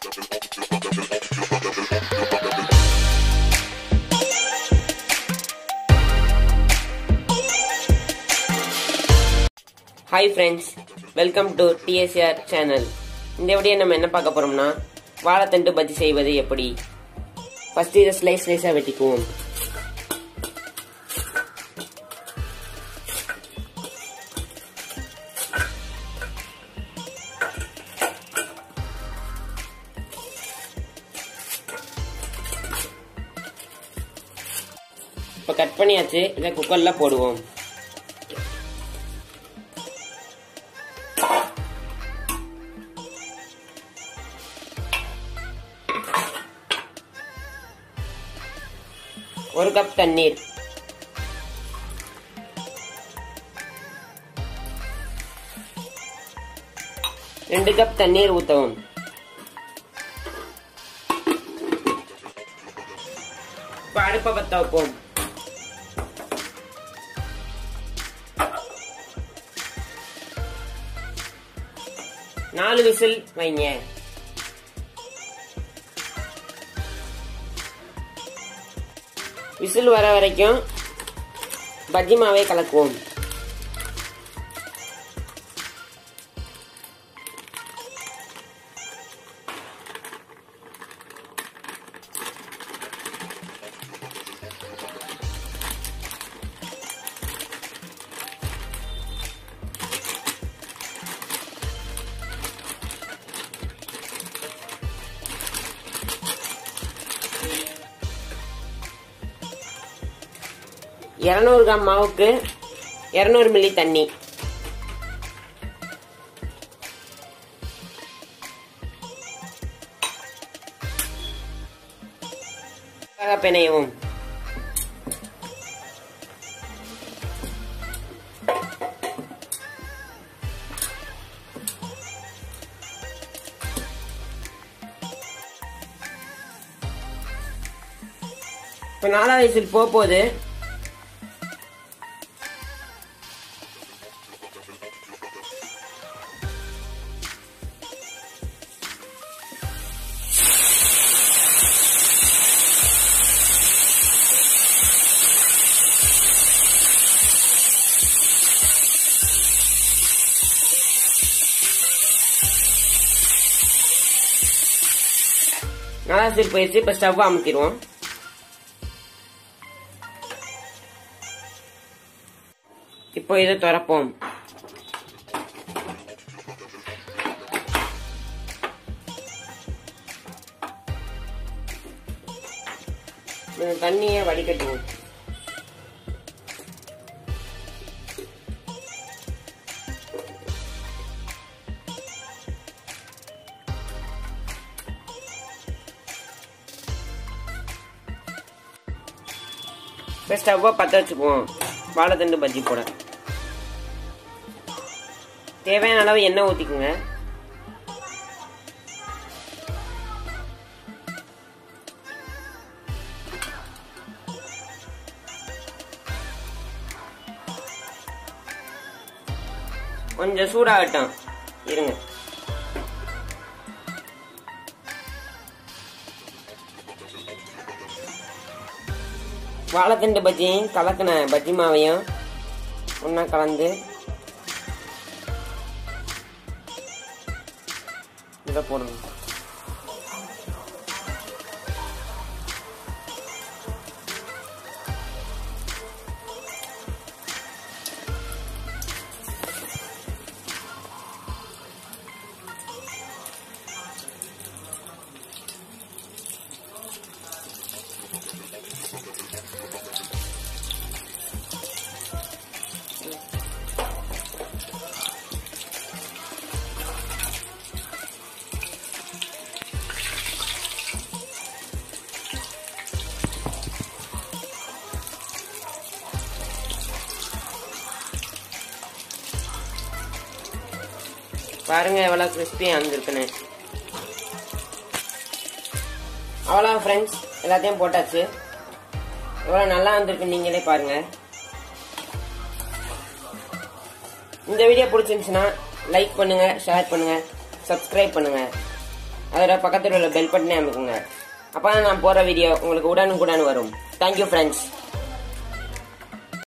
hi friends welcome to DSR channel இந்த video நம்ம என்ன பார்க்க போறோம்னா வாழைத்தண்டு பஜ்ஜி செய்வது எப்படி ஃபர்ஸ்ட் இதை ஸ்லைஸ் ஸ்லைஸாக வெட்டிக்குவோம் இப்போ கட் பண்ணியாச்சு இதை குக்கரில் போடுவோம் ஒரு கப் தண்ணீர் ரெண்டு கப் தண்ணீர் ஊற்றவும் இப்போ அடுப்பை பற்ற வைப்போம் நாலு விசில் வைங்க விசில் வர வரைக்கும் பஜ்ஜி மாவை கலக்குவோம் இரநூறு கிராம் மாவுக்கு இரநூறு மில்லி தண்ணி பிணையவும் இப்போ நாலாவது வயசில் போக போகுது நல்லா சீல் போயிடுச்சு இப்போ ஸ்டவ் அமுக்கிடுவோம் இப்போ இதை திறப்போம் இந்த தண்ணியை வடிகட்டுவோம் இப்போ ஸ்டவ்வை பற்ற வச்சுக்குவோம் வாழைத்தண்டு பஜ்ஜி போட தேவையான அளவு எண்ணெய் ஊற்றிக்குங்க கொஞ்சம் சூடாகட்டும் இருங்க வாழைத்தண்டு பஜ்ஜியும் கலக்கின பஜ்ஜி மாவையும் ஒன்றா கலந்து இதை போடுங்க பாருங்க எவ்வளோ கிறிஸ்பியாக வந்திருக்குன்னு அவ்வளோ ஃப்ரெண்ட்ஸ் எல்லாத்தையும் போட்டாச்சு எவ்வளோ நல்லா வந்திருக்கு நீங்களே பாருங்க இந்த வீடியோ பிடிச்சிருந்துச்சுன்னா லைக் பண்ணுங்க ஷேர் பண்ணுங்க சப்ஸ்கிரைப் பண்ணுங்க அதோட பக்கத்தில் உள்ள பெல் பட்டனே அமைக்குங்க அப்போ தான் நான் போகிற வீடியோ உங்களுக்கு உடனுக்குடன் வரும் தேங்க்யூ ஃப்ரெண்ட்ஸ்